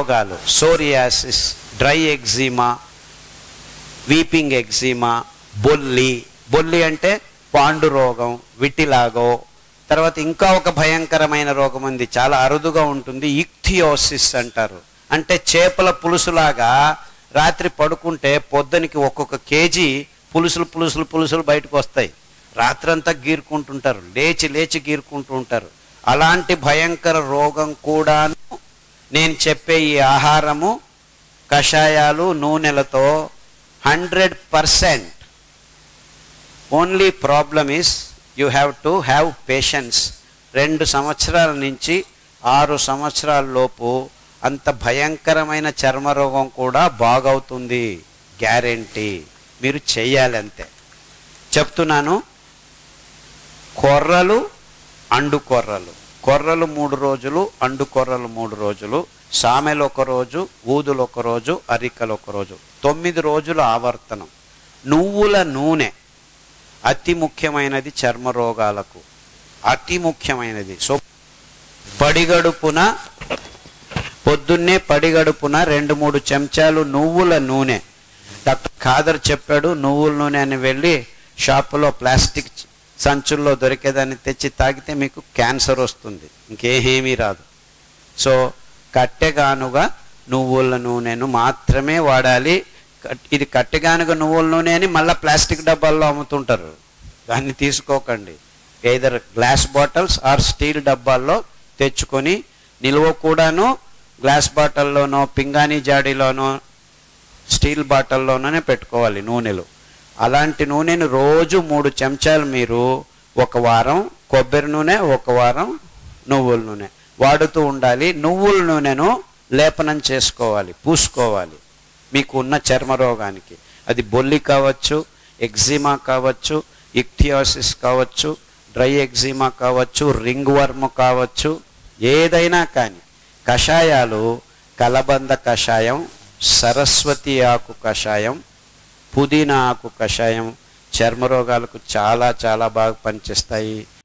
రోగాలు psoriasis dry eczema weeping eczema బొల్లి బొల్లి అంటే పాండు రోగం విటిలాగో తర్వాత ఇంకా ఒక భయంకరమైన రోగం ఉంది చాలా అరుదుగా ఉంటుంది ఇక్థియోసిస్ అంటారు అంటే చేపల పులుసులాగా రాత్రి పడుకుంటే పొద్దునికి ఒక్కొక్క కేజీ పులుసులు పులుసులు పులుసులు బయటకు వస్తాయి రాత్రంతా గీరుకుంటుంటారు లేచి లేచి గీరుకుంటూ ఉంటారు అలాంటి భయంకర రోగం కూడాను నేను చెప్పే ఈ ఆహారము కషాయాలు నూనెలతో hundred percent only problem is you have to have patience రెండు సంవత్సరాల నుంచి ఆరు సంవత్సరాల లోపు అంత భయంకరమైన చర్మరోగం కూడా బాగవుతుంది గ్యారెంటీ మీరు చెయ్యాలి అంతే చెప్తున్నాను కొర్రలు అండు కొర్రలు కొర్రలు మూడు రోజులు అండు కొర్రలు మూడు రోజులు సామెలు ఒక రోజు ఊదులు ఒక రోజు అరికలు ఒక రోజు తొమ్మిది రోజుల ఆవర్తనం నువ్వుల నూనె అతి ముఖ్యమైనది చర్మ రోగాలకు అతి ముఖ్యమైనది సో పడిగడుపున పొద్దున్నే పడిగడుపున రెండు మూడు చెంచాలు నువ్వుల నూనె డాక్టర్ ఖాదర్ చెప్పాడు నువ్వుల నూనె అని వెళ్ళి షాపులో ప్లాస్టిక్ సంచుల్లో దొరికేదాన్ని తెచ్చి తాగితే మీకు క్యాన్సర్ వస్తుంది ఇంకేమీ రాదు సో కట్టెగానుగా నువ్వుల నూనెను మాత్రమే వాడాలి కట్- ఇది కట్టెగానుగ నువ్వుల నూనె అని మళ్ళీ ప్లాస్టిక్ డబ్బాల్లో అమ్ముతుంటారు దాన్ని తీసుకోకండి either glass bottles or steel డబ్బాల్లో తెచ్చుకొని నిల్వ కూడాను గ్లాస్ బాటిల్లోనో పింగాణి జాడీలోనో స్టీల్ బాటిల్లోనే పెట్టుకోవాలి నూనెలు అలాంటి నూనెను రోజు మూడు చెంచాలు మీరు ఒక వారం కొబ్బరి నూనె ఒక వారం నువ్వుల నూనె వాడుతూ ఉండాలి నువ్వుల నూనెను లేపనం చేసుకోవాలి పూసుకోవాలి మీకు ఉన్న చర్మ రోగానికి అది బొల్లి కావచ్చు ఎగ్జిమా కావచ్చు ఇక్టియాసిస్ కావచ్చు డ్రై ఎగ్జిమా కావచ్చు రింగ్ వర్మ్ కావచ్చు ఏదైనా కానీ కషాయాలు కలబంద కషాయం సరస్వతి ఆకు కషాయం పుదీనా ఆకు కషాయం చర్మ రోగాలకు చాలా చాలా బాగా పనిచేస్తాయి